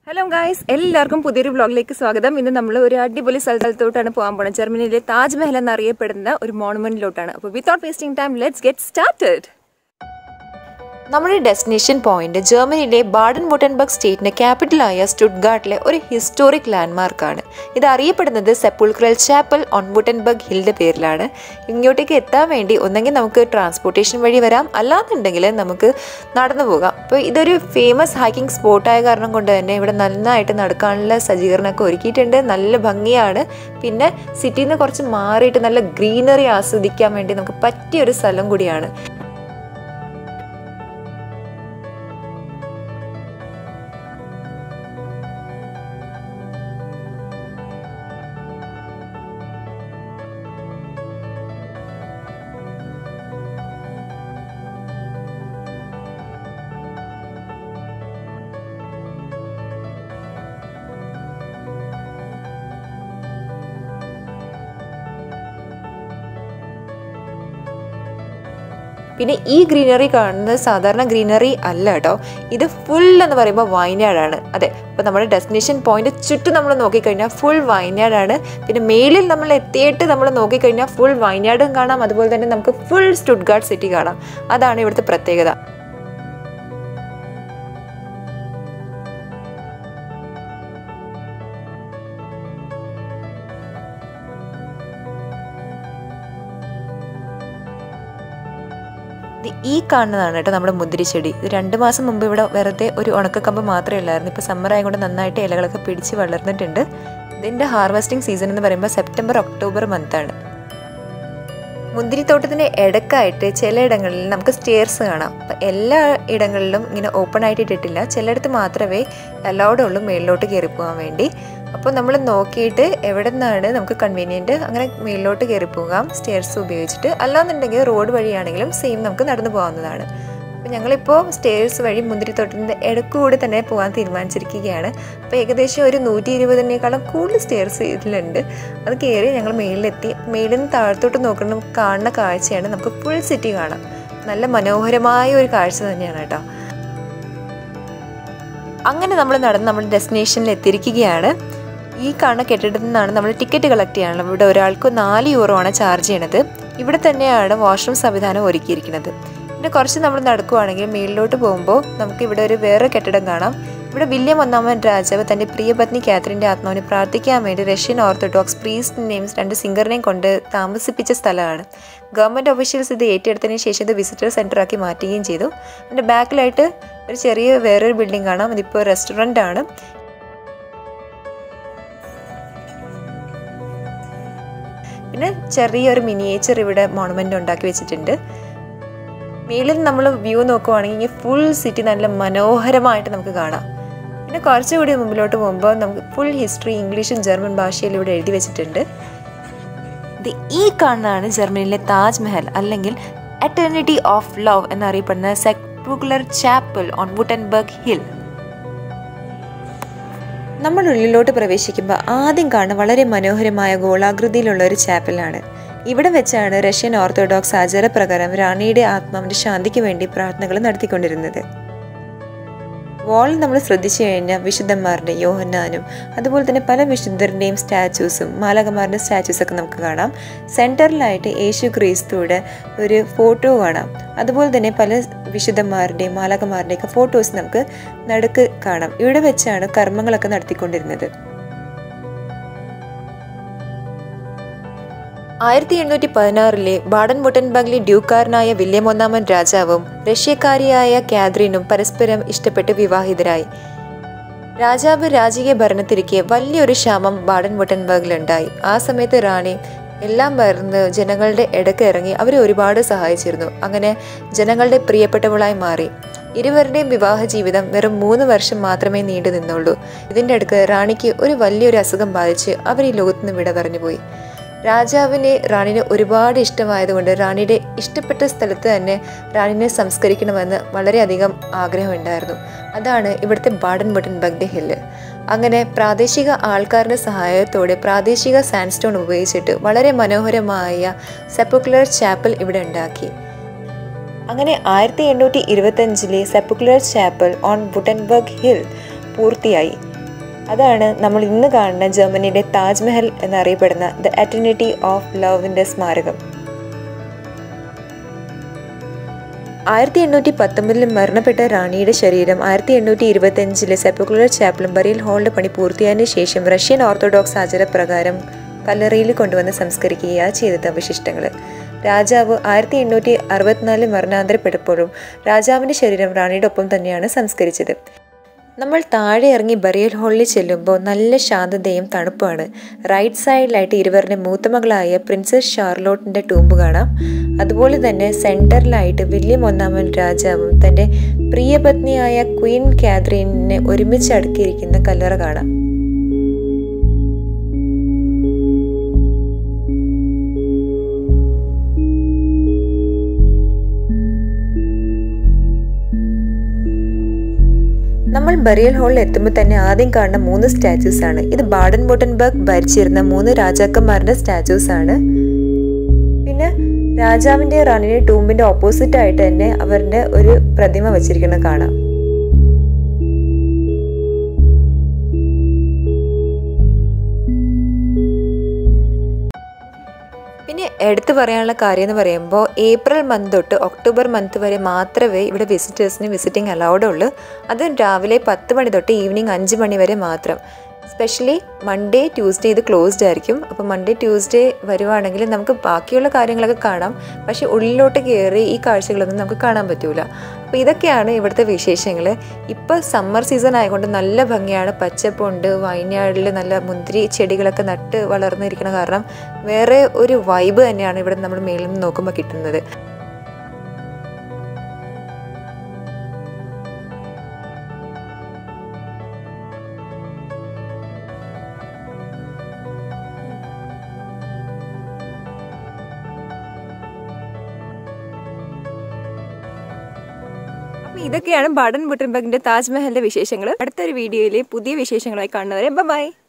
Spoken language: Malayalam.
ഹലോ ഗായ്സ് എല്ലാവർക്കും പുതിയൊരു വ്ളോഗിലേക്ക് സ്വാഗതം ഇന്ന് നമ്മൾ ഒരു അടിപൊളി സ്ഥലത്തോട്ടാണ് പോകാൻ പോകുന്നത് ജർമ്മനിയിലെ താജ്മഹൽ എന്നറിയപ്പെടുന്ന ഒരു മോണുമെന്റിലോട്ടാണ് അപ്പോൾ without wasting time let's get started നമ്മുടെ ഡെസ്റ്റിനേഷൻ പോയിന്റ് ജർമ്മനിയിലെ ബാഡൻ വുട്ടൻബർഗ് സ്റ്റേറ്റിന്റെ ക്യാപിറ്റലായ സ്റ്റുഡ്ഗാർട്ടിലെ ഒരു ഹിസ്റ്റോറിക് ലാൻഡ്മാർക്കാണ് ഇത് അറിയപ്പെടുന്നത് സെപ്പുൾക്രൽ ചാപ്പൽ ഓൺ വുട്ടൻബർഗ് ഹിലിന്റെ പേരിലാണ് ഇങ്ങോട്ടേക്ക് എത്താൻ വേണ്ടി ഒന്നെങ്കിൽ നമുക്ക് ട്രാൻസ്പോർട്ടേഷൻ വഴി വരാം അല്ലാന്നുണ്ടെങ്കിൽ നമുക്ക് നടന്നു പോകാം അപ്പോൾ ഇതൊരു ഫേമസ് ഹൈക്കിംഗ് സ്പോട്ടായ കാരണം കൊണ്ട് തന്നെ ഇവിടെ നന്നായിട്ട് നടക്കാനുള്ള സജ്ജീകരണമൊക്കെ ഒരുക്കിയിട്ടുണ്ട് നല്ല ഭംഗിയാണ് പിന്നെ സിറ്റിയിൽ നിന്ന് കുറച്ച് മാറിയിട്ട് നല്ല ഗ്രീനറി ആസ്വദിക്കാൻ വേണ്ടി നമുക്ക് പറ്റിയൊരു സ്ഥലം കൂടിയാണ് പിന്നെ ഈ ഗ്രീനറി കാണുന്നത് സാധാരണ ഗ്രീനറി അല്ല കേട്ടോ ഇത് ഫുൾ എന്ന് പറയുമ്പോൾ വയനാടാണ് അതെ അപ്പോൾ നമ്മുടെ ഡെസ്റ്റിനേഷൻ പോയിന്റ് ചുറ്റും നമ്മൾ നോക്കിക്കഴിഞ്ഞാൽ ഫുൾ വയനാടാണ് പിന്നെ മേളിൽ നമ്മൾ എത്തിയിട്ട് നമ്മൾ നോക്കിക്കഴിഞ്ഞാൽ ഫുൾ വയനാടും കാണാം അതുപോലെ തന്നെ നമുക്ക് ഫുൾ സ്റ്റുഡ്ഗാർഡ് സിറ്റി കാണാം അതാണ് ഇവിടുത്തെ പ്രത്യേകത ഇത് ഈ കാണുന്നതാണ് കേട്ടോ നമ്മുടെ മുന്തിരിച്ചെടി ഇത് രണ്ട് മാസം മുമ്പ് ഇവിടെ വെറുതെ ഒരു ഉണക്കക്കമ്പ് മാത്രമേ ഉള്ളായിരുന്നു ഇപ്പോൾ സമ്മർ ആയതുകൊണ്ട് നന്നായിട്ട് ഇലകളൊക്കെ പിടിച്ച് വളർന്നിട്ടുണ്ട് ഇതിൻ്റെ ഹാർവെസ്റ്റിംഗ് സീസൺ എന്ന് പറയുമ്പോൾ സെപ്റ്റംബർ ഒക്ടോബർ മന്താണ് മുന്തിരിത്തോട്ടത്തിൻ്റെ ഇടക്കായിട്ട് ചിലയിടങ്ങളിൽ നമുക്ക് സ്റ്റെയർസ് കാണാം അപ്പം എല്ലാ ഇടങ്ങളിലും ഇങ്ങനെ ഓപ്പൺ ആയിട്ട് ഇട്ടിട്ടില്ല ചിലയിടത്ത് മാത്രമേ അലൗഡ് ഉള്ളൂ മേളിലോട്ട് കയറി പോകാൻ വേണ്ടി അപ്പോൾ നമ്മൾ നോക്കിയിട്ട് എവിടെ നിന്നാണ് നമുക്ക് കൺവീനിയൻറ്റ് അങ്ങനെ മേളിലോട്ട് കയറി പോകാം സ്റ്റെയർസ് ഉപയോഗിച്ചിട്ട് അല്ലാന്നുണ്ടെങ്കിൽ റോഡ് വഴിയാണെങ്കിലും സെയിം നമുക്ക് നടന്നു പോകാവുന്നതാണ് അപ്പോൾ ഞങ്ങളിപ്പോൾ സ്റ്റേഴ്സ് വഴി മുന്തിരിത്തോട്ടത്തിൻ്റെ ഇടക്കൂടെ തന്നെ പോകാൻ തീരുമാനിച്ചിരിക്കുകയാണ് അപ്പോൾ ഏകദേശം ഒരു നൂറ്റി ഇരുപതിനേക്കാളും കൂടുതൽ സ്റ്റേഴ്സ് ഇതിലുണ്ട് അത് കയറി ഞങ്ങൾ മേളിലെത്തി മേളിൽ നിന്ന് താഴത്തോട്ട് നോക്കുന്ന കാണുന്ന കാഴ്ചയാണ് നമുക്ക് ഫുൾ സിറ്റി കാണാം നല്ല മനോഹരമായ ഒരു കാഴ്ച തന്നെയാണ് കേട്ടോ അങ്ങനെ നമ്മൾ നടന്ന് നമ്മൾ ഡെസ്റ്റിനേഷനിൽ എത്തിയിരിക്കുകയാണ് ഈ കാണുന്ന കെട്ടിടത്തിൽ നിന്നാണ് നമ്മൾ ടിക്കറ്റ് കളക്ട് ചെയ്യാനുള്ളത് ഇവിടെ ഒരാൾക്ക് നാല് യൂറോ ആണ് ചാർജ് ചെയ്യണത് ഇവിടെ തന്നെയാണ് വാഷ്റൂം സംവിധാനം ഒരുക്കിയിരിക്കുന്നത് പിന്നെ കുറച്ച് നമ്മൾ നടക്കുവാണെങ്കിൽ മേളിലോട്ട് പോകുമ്പോൾ നമുക്ക് ഇവിടെ ഒരു വേറെ കെട്ടിടം കാണാം ഇവിടെ വില്യം ഒന്നാമൻ രാജാവ് തൻ്റെ പ്രിയപത്നി കാത്രിൻ്റെ ആത്മാവിനെ പ്രാർത്ഥിക്കാൻ വേണ്ടി റഷ്യൻ ഓർത്തഡോക്സ് പ്രീസ്റ്റിനെയും രണ്ട് സിംഗറിനെയും കൊണ്ട് താമസിപ്പിച്ച സ്ഥലമാണ് ഗവൺമെൻറ് ഒഫീഷ്യൽസ് ഇത് ഏറ്റെടുത്തതിന് ശേഷം ഇത് വിസിറ്റർ സെൻ്ററാക്കി മാറ്റുകയും ചെയ്തു അതിൻ്റെ ബാക്കിലായിട്ട് ഒരു ചെറിയ വേറൊരു ബിൽഡിംഗ് കാണാം ഇതിപ്പോൾ റെസ്റ്റോറൻ്റ് ആണ് പിന്നെ ചെറിയൊരു മിനിയേച്ചർ ഇവിടെ മോണമെൻ്റ് ഉണ്ടാക്കി വെച്ചിട്ടുണ്ട് മേളിൽ നമ്മൾ വ്യൂ നോക്കുവാണെങ്കിൽ ഫുൾ സിറ്റി നല്ല മനോഹരമായിട്ട് നമുക്ക് കാണാം പിന്നെ കുറച്ചുകൂടി മുമ്പിലോട്ട് പോകുമ്പോൾ നമുക്ക് ഫുൾ ഹിസ്റ്ററി ഇംഗ്ലീഷും ജർമ്മൻ ഭാഷയിൽ ഇവിടെ എഴുതി വെച്ചിട്ടുണ്ട് ഇത് ഈ കാണുന്നതാണ് ജർമ്മനിയിലെ താജ്മഹൽ അല്ലെങ്കിൽ എറ്റേണിറ്റി ഓഫ് ലവ് എന്നറിയപ്പെടുന്ന സെക്ടുലർ ചാപ്പിൾ ഓൺ വുട്ടൻബർഗ് ഹിൽ നമ്മൾ ഉള്ളിലോട്ട് പ്രവേശിക്കുമ്പോൾ ആദ്യം കാണുന്ന വളരെ മനോഹരമായ ഗോളാകൃതിയിലുള്ള ഒരു ചാപ്പലാണ് ഇവിടെ വെച്ചാണ് റഷ്യൻ ഓർത്തഡോക്സ് ആചാരപ്രകാരം റാണിയുടെ ആത്മാവിന്റെ ശാന്തിക്ക് വേണ്ടി പ്രാർത്ഥനകൾ നടത്തിക്കൊണ്ടിരുന്നത് വാൾ നമ്മൾ ശ്രദ്ധിച്ചു കഴിഞ്ഞാൽ വിശുദ്ധന്മാരുടെ യോഹന്നാനും അതുപോലെ തന്നെ പല വിശുദ്ധരുടെയും സ്റ്റാച്യൂസും മാലകന്മാരുടെ സ്റ്റാച്യൂസൊക്കെ നമുക്ക് കാണാം സെൻറ്ററിലായിട്ട് യേശു ക്രിസ്തുവിടെ ഒരു ഫോട്ടോ കാണാം അതുപോലെ തന്നെ പല വിശുദ്ധന്മാരുടെയും മാലകന്മാരുടെയൊക്കെ ഫോട്ടോസ് നമുക്ക് നടുക്ക് കാണാം ഇവിടെ വെച്ചാണ് കർമ്മങ്ങളൊക്കെ നടത്തിക്കൊണ്ടിരുന്നത് ആയിരത്തി എണ്ണൂറ്റി പതിനാറിലെ ബാഡൻ വുട്ടൻബർഗിലെ ഡ്യൂക്കാരനായ വില്യം ഒന്നാമൻ രാജാവും റഷ്യക്കാരിയായ കാത്രീനും പരസ്പരം ഇഷ്ടപ്പെട്ട് വിവാഹിതരായി രാജാവ് രാജകീയ ഭരണത്തിരിക്കെ വലിയൊരു ക്ഷാമം ബാഡൻ വുട്ടൻബർഗിലുണ്ടായി ആ സമയത്ത് റാണി എല്ലാം മറന്ന് ജനങ്ങളുടെ ഇടയ്ക്ക് ഇറങ്ങി അവരെ ഒരുപാട് സഹായിച്ചിരുന്നു അങ്ങനെ ജനങ്ങളുടെ പ്രിയപ്പെട്ടവളായി മാറി ഇരുവരുടെയും വിവാഹ ജീവിതം വെറും മൂന്ന് വർഷം മാത്രമേ നീണ്ടു നിന്നുള്ളൂ ഇതിൻ്റെ അടുക്ക് റാണിക്ക് ഒരു വലിയൊരു അസുഖം ബാധിച്ച് അവർ ഈ ലോകത്തുനിന്ന് വിട പറഞ്ഞുപോയി രാജാവിനെ റാണിനെ ഒരുപാട് ഇഷ്ടമായതുകൊണ്ട് റാണിയുടെ ഇഷ്ടപ്പെട്ട സ്ഥലത്ത് തന്നെ റാണിനെ സംസ്കരിക്കണമെന്ന് വളരെയധികം ആഗ്രഹമുണ്ടായിരുന്നു അതാണ് ഇവിടുത്തെ ബാഡൻ ബട്ടൻബർഗ് ഹില്ല് അങ്ങനെ പ്രാദേശിക ആൾക്കാരുടെ സഹായത്തോടെ പ്രാദേശിക സാൻഡ്സ്റ്റോൺ ഉപയോഗിച്ചിട്ട് വളരെ മനോഹരമായ സെപ്പുക്കുലർ ചാപ്പൽ ഇവിടെ ഉണ്ടാക്കി അങ്ങനെ ആയിരത്തി എണ്ണൂറ്റി ഇരുപത്തഞ്ചിലെ sepulchral chapel on Wurttemberg hill പൂർത്തിയായി അതാണ് നമ്മൾ ഇന്ന് കാണുന്ന ജർമ്മനിയുടെ താജ്മഹൽ എന്നറിയപ്പെടുന്ന ദ അറ്റർണിറ്റി ഓഫ് ലവിൻ്റെ സ്മാരകം ആയിരത്തി എണ്ണൂറ്റി പത്തൊമ്പതിൽ മരണപ്പെട്ട റാണിയുടെ ശരീരം ആയിരത്തി എണ്ണൂറ്റി ഇരുപത്തി അഞ്ചിലെ സെപ്പക്കുലർ ചാപ്പലും ബറിയൽ ഹാളിന്റെ പണി പൂർത്തിയായതിനു ശേഷം റഷ്യൻ ഓർത്തഡോക്സ് ആചാരപ്രകാരം കല്ലറയിൽ കൊണ്ടുവന്ന് സംസ്കരിക്കുകയാണ് ചെയ്തത് അവശിഷ്ടങ്ങൾ രാജാവ് ആയിരത്തി എണ്ണൂറ്റി അറുപത്തിനാലിൽ മരണാന്തരപ്പെട്ടപ്പോഴും രാജാവിന്റെ ശരീരം റാണിയുടെ ഒപ്പം തന്നെയാണ് സംസ്കരിച്ചത് നമ്മൾ താഴെ ഇറങ്ങി ബറിയൽ ഹാളിൽ ചെല്ലുമ്പോൾ നല്ല ശാന്തതയും തണുപ്പാണ് റൈറ്റ് സൈഡിലായിട്ട് ഇരുവരുടെ മൂത്തമകളായ പ്രിൻസസ് ഷാർലോട്ടിൻ്റെ ടൂമ്പ് കാണാം അതുപോലെ തന്നെ സെൻറ്ററിലായിട്ട് വില്യം ഒന്നാമൻ രാജാവും തൻ്റെ പ്രിയപത്നിയായ ക്വീൻ കാത്രീനെ ഒരുമിച്ച് അടുക്കിയിരിക്കുന്ന കല്ലറ കാണാം നമ്മൾ ബറിയൽ ഹാളിൽ എത്തുമ്പോൾ തന്നെ ആദ്യം കാണുന്ന മൂന്ന് സ്റ്റാച്യൂസ് ആണ് ഇത് ബാഡൻ ബോട്ടൻബർഗ് ഭരിച്ചിരുന്ന മൂന്ന് രാജാക്കന്മാരുടെ സ്റ്റാച്യൂസ് ആണ് പിന്നെ രാജാവിന്റെ റാണിയുടെ ടൂമ്പിന്റെ ഓപ്പോസിറ്റ് ആയിട്ട് തന്നെ അവരുടെ ഒരു പ്രതിമ വെച്ചിരിക്കുന്നത് കാണാം പിന്നെ എടുത്തു പറയാനുള്ള കാര്യം എന്ന് പറയുമ്പോൾ ഏപ്രിൽ മന്ത് തൊട്ട് ഒക്ടോബർ മന്ത് വരെ മാത്രമേ ഇവിടെ വിസിറ്റേഴ്സിന് വിസിറ്റിംഗ് അലൗഡ് ഉള്ളൂ അത് രാവിലെ പത്ത് മണി തൊട്ട് ഈവനിങ് അഞ്ച് മണി വരെ മാത്രം സ്പെഷ്യലി മൺഡേ ട്യൂസ്ഡേ ഇത് ക്ലോസ്ഡ് ആയിരിക്കും അപ്പോൾ മൺഡേ ട്യൂസ്ഡേ വരുവാണെങ്കിൽ നമുക്ക് ബാക്കിയുള്ള കാര്യങ്ങളൊക്കെ കാണാം പക്ഷേ ഉള്ളിലോട്ട് കയറി ഈ കാഴ്ചകളൊന്നും നമുക്ക് കാണാൻ പറ്റൂല അപ്പോൾ ഇതൊക്കെയാണ് ഇവിടുത്തെ വിശേഷങ്ങൾ ഇപ്പോൾ സമ്മർ സീസൺ ആയതുകൊണ്ട് നല്ല ഭംഗിയാണ് പച്ചപ്പുണ്ട് വൈനാടിൽ നല്ല മുന്തിരി ചെടികളൊക്കെ നട്ട് വളർന്നിരിക്കുന്ന കാരണം വേറെ ഒരു വൈബ് തന്നെയാണ് ഇവിടെ നമ്മൾ മേളിൽ നിന്ന് നോക്കുമ്പോൾ കിട്ടുന്നത് അപ്പോൾ ഇതൊക്കെയാണ് ബാഡൻ ബുട്ടൻബർഗിന്റെ താജ്മഹലിന്റെ വിശേഷങ്ങൾ അടുത്തൊരു വീഡിയോയിൽ പുതിയ വിശേഷങ്ങളായി കാണുന്നവരെ ബൈ